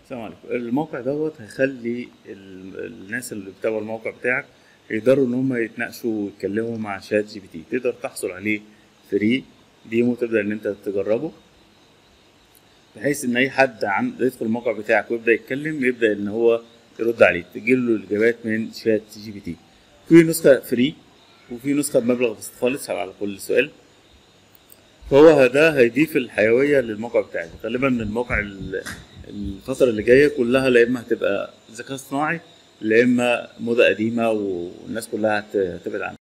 السلام عليكم الموقع دوت هيخلي ال- الناس اللي بتتابعوا الموقع بتاعك يقدروا ان هم يتناقشوا ويتكلموا مع شات جي بي تي تقدر تحصل عليه فري ديمو تبدا ان انت تجربه بحيث ان اي حد عن يدخل الموقع بتاعك ويبدا يتكلم يبدا ان هو يرد عليه تجيله الاجابات من شات جي بي تي في نسخه فري وفي نسخه بمبلغ بسيط خالص على كل سؤال فهو ده هيضيف الحيويه للموقع بتاعك غالبا الموقع ال- الفتره اللي جايه كلها لا اما هتبقى ذكاء اصطناعي لا اما موضه قديمه والناس كلها هت- هتبعد عنها